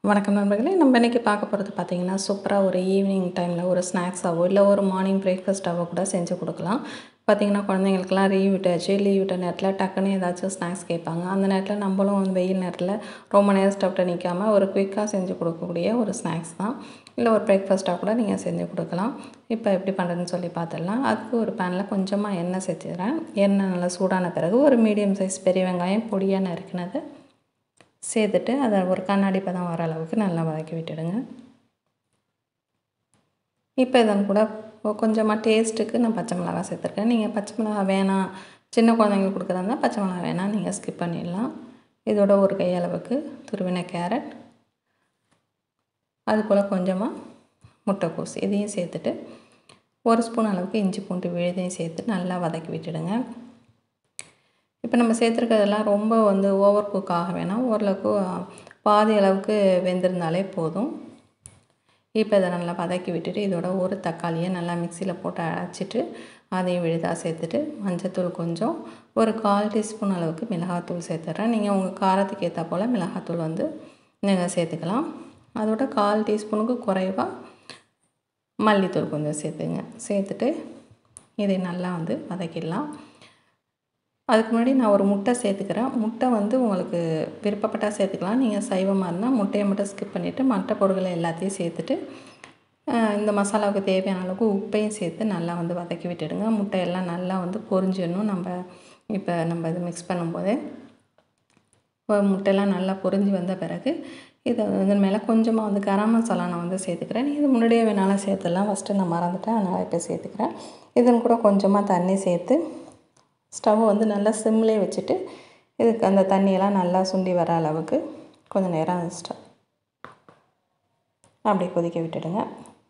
வணக்கம் நண்பர்களே நம்ம இன்றைக்கி பார்க்க போகிறது பார்த்தீங்கன்னா சூப்பராக ஒரு ஈவினிங் டைமில் ஒரு ஸ்நாக்ஸாவோ இல்லை ஒரு மார்னிங் பிரேக்ஃபாஸ்ட்டாவோ கூட செஞ்சு கொடுக்கலாம் பார்த்தீங்கன்னா குழந்தைங்களுக்குலாம் லீவ் விட்டாச்சு லீவ் விட்ட நேரத்தில் டக்குன்னு ஏதாச்சும் ஸ்நாக்ஸ் கேட்பாங்க அந்த நேரத்தில் நம்மளும் வந்து வெயில் நேரத்தில் ரொம்ப நேரம் ஸ்டவ்ட்ட நிற்காமல் ஒரு குயிக்காக செஞ்சு கொடுக்கக்கூடிய ஒரு ஸ்நாக்ஸ் தான் இல்லை ஒரு பிரேக்ஃபாஸ்ட்டாக கூட நீங்கள் செஞ்சு கொடுக்கலாம் இப்போ எப்படி பண்ணுறதுன்னு சொல்லி பார்த்துடலாம் அதுக்கு ஒரு பேனில் கொஞ்சமாக எண்ணெய் சேர்த்துக்கிறேன் எண்ணெய் நல்லா சூடான பிறகு ஒரு மீடியம் சைஸ் பெரிய வெங்காயம் பொடியாக நறுக்கினது சேர்த்துட்டு அதை ஒரு கண்ணாடி பதம் வர அளவுக்கு நல்லா வதக்கி விட்டுடுங்க இப்போ இதன் கூட கொஞ்சமாக டேஸ்ட்டுக்கு நான் பச்சை மிளகா சேர்த்துருக்கேன் நீங்கள் பச்சை மிளகா வேணாம் சின்ன குழந்தைங்களுக்கு கொடுக்குறதா பச்சை மிளகா வேணாம் நீங்கள் ஸ்கிப் பண்ணிடலாம் இதோட ஒரு கையளவுக்கு துருவின கேரட் அது போல் கொஞ்சமாக முட்டைக்கோஸ் இதையும் சேர்த்துட்டு ஒரு ஸ்பூன் அளவுக்கு இஞ்சி பூண்டு விழுதையும் சேர்த்து நல்லா வதக்கி விட்டுடுங்க இப்போ நம்ம சேர்த்துருக்கிறதெல்லாம் ரொம்ப வந்து ஓவர் குக் ஆக வேணாம் ஓரளவுக்கு பாதி அளவுக்கு வெந்திருந்தாலே போதும் இப்போ இதை நல்லா வதக்கி விட்டுட்டு இதோட ஒரு தக்காளியை நல்லா மிக்சியில் போட்டு அரைச்சிட்டு அதையும் விழுதாக சேர்த்துட்டு மஞ்சத்தூள் கொஞ்சம் ஒரு கால் டீஸ்பூன் அளவுக்கு மிளகாத்தூள் சேர்த்துட்றேன் நீங்கள் உங்கள் காரத்துக்கு ஏற்ற போல் மிளகாத்தூள் வந்து நீங்கள் சேர்த்துக்கலாம் அதோட கால் டீஸ்பூனுக்கு குறைவாக மல்லித்தூள் கொஞ்சம் சேர்த்துங்க சேர்த்துட்டு இதை நல்லா வந்து வதக்கிடலாம் அதுக்கு முன்னாடி நான் ஒரு முட்டை சேர்த்துக்கிறேன் முட்டை வந்து உங்களுக்கு விருப்பப்பட்டால் சேர்த்துக்கலாம் நீங்கள் சைவமாக இருந்தால் முட்டையை மட்டும் ஸ்கிப் பண்ணிவிட்டு மற்ற பொருட்களை எல்லாத்தையும் சேர்த்துட்டு இந்த மசாலாவுக்கு தேவையான அளவுக்கு உப்பையும் சேர்த்து நல்லா வந்து வதக்கி விட்டுடுங்க முட்டையெல்லாம் நல்லா வந்து பொரிஞ்சிடணும் நம்ம இப்போ நம்ம இது மிக்ஸ் பண்ணும்போதே முட்டையெல்லாம் நல்லா பொரிஞ்சு வந்த பிறகு இதை இதன் மேலே கொஞ்சமாக வந்து கரம் மசாலா நான் வந்து சேர்த்துக்கிறேன் இது முன்னாடியே வேணாலும் சேர்த்துடலாம் ஃபஸ்ட்டு நான் மறந்துட்டேன் அதனால் இப்போ சேர்த்துக்கிறேன் இதன் கூட கொஞ்சமாக தண்ணி சேர்த்து ஸ்டவ்வை வந்து நல்லா சிம்லேயே வச்சுட்டு இதுக்கு அந்த தண்ணியெல்லாம் நல்லா சுண்டி வர அளவுக்கு கொஞ்சம் நேரம் ஸ்டவ் அப்படியே கொதிக்க விட்டுடுங்க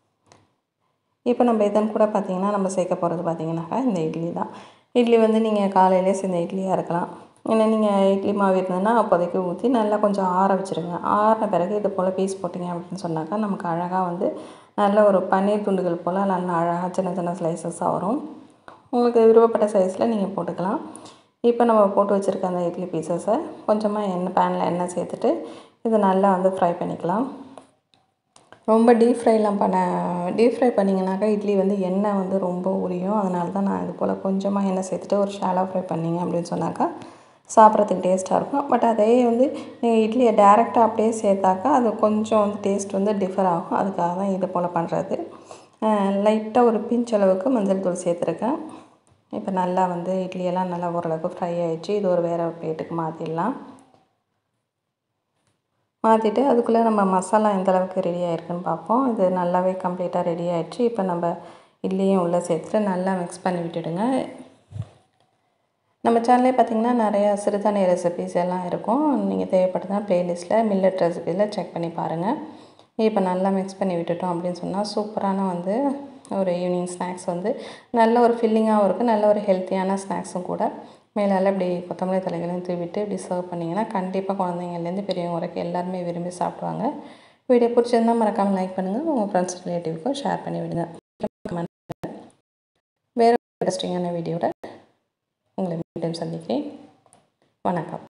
இப்போ நம்ம இதன் கூட பார்த்திங்கன்னா நம்ம சேர்க்க போகிறது பார்த்திங்கனாக்கா இந்த இட்லி தான் இட்லி வந்து நீங்கள் காலையிலே செஞ்ச இட்லியாக இருக்கலாம் இல்லை நீங்கள் இட்லி மாவு இருந்ததுன்னா அப்போதைக்கு ஊற்றி நல்லா கொஞ்சம் ஆற வச்சுருங்க ஆறின பிறகு இது போல் பீஸ் போட்டிங்க அப்படின்னு சொன்னாக்கா நமக்கு அழகாக வந்து நல்ல ஒரு பன்னீர் துண்டுகள் போல் நல்லா அழகாக சின்ன சின்ன ஸ்லைசஸாக வரும் உங்களுக்கு விருப்பப்பட்ட சைஸில் நீங்கள் போட்டுக்கலாம் இப்போ நம்ம போட்டு வச்சுருக்க அந்த இட்லி பீசஸை கொஞ்சமாக எண்ணெய் பேனில் எண்ணெய் சேர்த்துட்டு இதை நல்லா வந்து ஃப்ரை பண்ணிக்கலாம் ரொம்ப டீப் ஃப்ரைலாம் பண்ண டீப் ஃப்ரை பண்ணிங்கனாக்கா இட்லி வந்து எண்ணெய் வந்து ரொம்ப உரியும் அதனால தான் நான் இது போல் கொஞ்சமாக எண்ணெய் சேர்த்துட்டு ஒரு ஷாலோ ஃப்ரை பண்ணிங்க அப்படின்னு சொன்னாக்கா சாப்பிட்றதுக்கு டேஸ்ட்டாக இருக்கும் பட் அதே வந்து நீங்கள் இட்லியை டேரெக்டாக அப்படியே சேர்த்தாக்கா அது கொஞ்சம் வந்து டேஸ்ட் வந்து டிஃபர் ஆகும் அதுக்காக தான் இது போல் பண்ணுறது லைட்டாக ஒரு பிஞ்ச் அளவுக்கு மஞ்சள் தூள் சேர்த்துருக்கேன் இப்போ நல்லா வந்து இட்லியெல்லாம் நல்லா ஓரளவுக்கு ஃப்ரை ஆகிடுச்சு இது ஒரு வேறு பிளேட்டுக்கு மாற்றிடலாம் மாற்றிட்டு அதுக்குள்ளே நம்ம மசாலா எந்த அளவுக்கு ரெடி ஆகிருக்குன்னு பார்ப்போம் இது நல்லாவே கம்ப்ளீட்டாக ரெடி ஆகிடுச்சு இப்போ நம்ம இட்லியும் உள்ளே சேர்த்துட்டு நல்லா மிக்ஸ் பண்ணி விட்டுடுங்க நம்ம சேனலே பார்த்திங்கன்னா நிறையா சிறுதானிய ரெசிபிஸ் எல்லாம் இருக்கும் நீங்கள் தேவைப்பட்டதான் ப்ளேலிஸ்ட்டில் மில்லட் ரெசிபியில் செக் பண்ணி பாருங்கள் இப்போ நல்லா மிக்ஸ் பண்ணி விட்டுட்டோம் அப்படின்னு சொன்னால் சூப்பரான வந்து ஒரு ஈவினிங் ஸ்நாக்ஸ் வந்து நல்ல ஒரு ஃபில்லிங்காகவும் இருக்குது நல்ல ஒரு ஹெல்த்தியான ஸ்நாக்ஸும் கூட மேலால் இப்படி கொத்தமல்லி தலைகளையும் தூவிட்டு இப்படி சர்வ் பண்ணிங்கன்னா கண்டிப்பாக குழந்தைங்கள்லேருந்து பெரியவங்க வரைக்கும் எல்லாருமே விரும்பி சாப்பிடுவாங்க வீடியோ பிடிச்சிருந்தால் மறக்காமல் லைக் பண்ணுங்கள் உங்கள் ஃப்ரெண்ட்ஸ் ரிலேட்டிவ்க்கும் ஷேர் பண்ணி விடுங்க வேறு இன்ட்ரெஸ்டிங்கான வீடியோட உங்களை மீண்டும் சந்திக்கிறேன் வணக்கம்